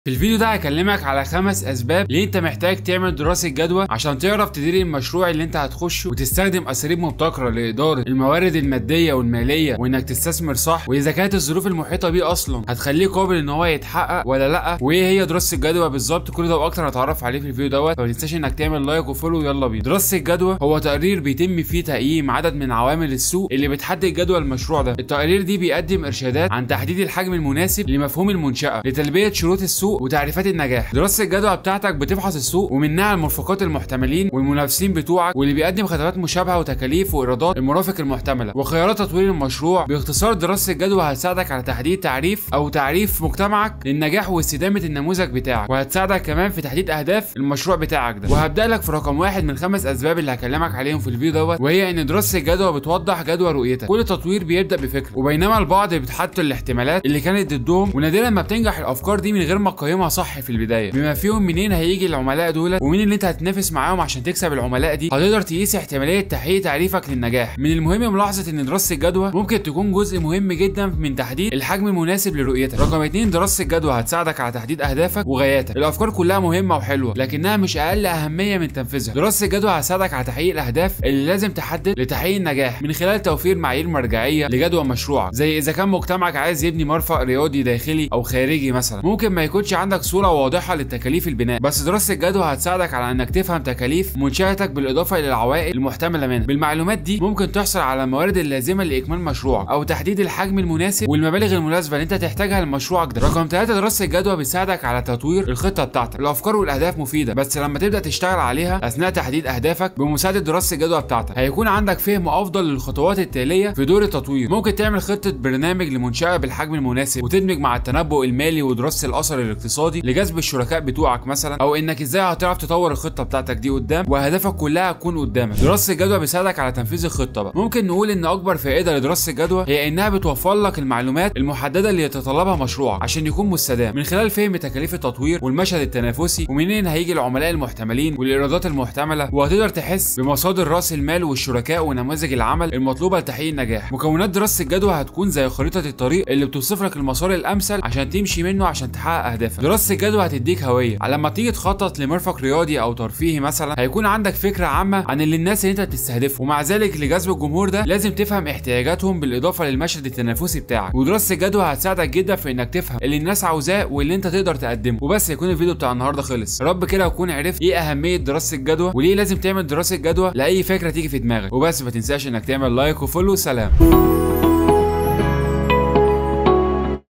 في الفيديو ده هكلمك على خمس اسباب ليه انت محتاج تعمل دراسه جدوى عشان تعرف تدير المشروع اللي انت هتخشه وتستخدم اساليب مبتكره لاداره الموارد الماديه والماليه وانك تستثمر صح واذا كانت الظروف المحيطه بيه اصلا هتخليه قابل ان هو يتحقق ولا لا وايه هي دراسه الجدوى بالظبط كل ده واكتر هتعرف عليه في الفيديو دوت فما تنساش انك تعمل لايك وفولو يلا بينا دراسه الجدوى هو تقرير بيتم فيه تقييم عدد من عوامل السوق اللي بتحدد جدوى المشروع ده التقرير دي بيقدم ارشادات عن تحديد الحجم المناسب لمفهوم المنشاه لتلبيه شروط السوق وتعريفات النجاح دراسه الجدوى بتاعتك بتفحص السوق ومنها المرفقات المحتملين والمنافسين بتوعك واللي بيقدم خدمات مشابهه وتكاليف وايرادات المرافق المحتمله وخيارات تطوير المشروع باختصار دراسه الجدوى هتساعدك على تحديد تعريف او تعريف مجتمعك للنجاح واستدامه النموذج بتاعك وهتساعدك كمان في تحديد اهداف المشروع بتاعك ده وهبدا لك في رقم واحد من خمس اسباب اللي هكلمك عليهم في الفيديو دوت وهي ان دراسه الجدوى بتوضح جدوى رؤيتك كل تطوير بيبدا بفكره وبينما البعض بيتحطوا الاحتمالات اللي كانت ضدهم ونادرا ما بتنجح الافكار دي من غير ما تقيمها صح في البدايه بما فيهم منين هيجي العملاء دول ومين اللي انت هتنافس معاهم عشان تكسب العملاء دي هتقدر تقيس احتماليه تحقيق تعريفك للنجاح من المهم ملاحظه ان دراسه الجدوى ممكن تكون جزء مهم جدا من تحديد الحجم المناسب لرؤيتك رقم اتنين دراسه الجدوى هتساعدك على تحديد اهدافك وغاياتك الافكار كلها مهمه وحلوه لكنها مش اقل اهميه من تنفيذها دراسه الجدوى هتساعدك على تحقيق الاهداف اللي لازم تحدد لتحقيق النجاح من خلال توفير معايير مرجعيه لجدوى مشروعك زي اذا كان مجتمعك عايز يبني مرفأ رياضي داخلي او خارجي مثلا ممكن ما يكونش عندك صوره واضحه للتكاليف البناء بس دراسه الجدوى هتساعدك على انك تفهم تكاليف منشاتك بالاضافه الى العوائد المحتمله منها بالمعلومات دي ممكن تحصل على الموارد اللازمه لاكمال مشروعك او تحديد الحجم المناسب والمبالغ المناسبه اللي انت تحتاجها لمشروعك ده رقم 3 دراسه الجدوى بيساعدك على تطوير الخطه بتاعتك الافكار والاهداف مفيده بس لما تبدا تشتغل عليها اثناء تحديد اهدافك بمساعده دراسه الجدوى بتاعتك هيكون عندك فهم افضل للخطوات التاليه في دور التطوير ممكن تعمل خطه برنامج لمنشاه بالحجم المناسب وتدمج مع التنبؤ المالي ودراسه الاثر الاقتصادي لجذب الشركاء بتوعك مثلا او انك ازاي هتعرف تطور الخطه بتاعتك دي قدام واهدافك كلها هتكون قدامك دراسه الجدوى بيساعدك على تنفيذ الخطه بقى ممكن نقول ان اكبر فائده لدراسه الجدوى هي انها بتوفر لك المعلومات المحدده اللي يتطلبها مشروعك عشان يكون مستدام من خلال فهم تكاليف التطوير والمشهد التنافسي ومنين هيجي العملاء المحتملين والايرادات المحتمله وهتقدر تحس بمصادر راس المال والشركاء ونماذج العمل المطلوبه لتحقيق النجاح مكونات دراسه الجدوى هتكون زي خريطه الطريق اللي بتوصف لك المسار الامثل عشان تمشي منه عشان تحقق اهدافك دراسه الجدوى هتديك هويه على لما تيجي تخطط لمرفق رياضي او ترفيهي مثلا هيكون عندك فكره عامه عن اللي الناس اللي انت بتستهدفه ومع ذلك لجذب الجمهور ده لازم تفهم احتياجاتهم بالاضافه للمشهد التنافسي بتاعك ودراسه الجدوى هتساعدك جدا في انك تفهم اللي الناس عاوزاه واللي انت تقدر تقدمه وبس يكون الفيديو بتاع النهارده خلص رب كده اكون عرفت ايه اهميه دراسه الجدوى وليه لازم تعمل دراسه جدوى لاي فكره تيجي في دماغك وبس ما تنساش انك تعمل لايك وفولو سلام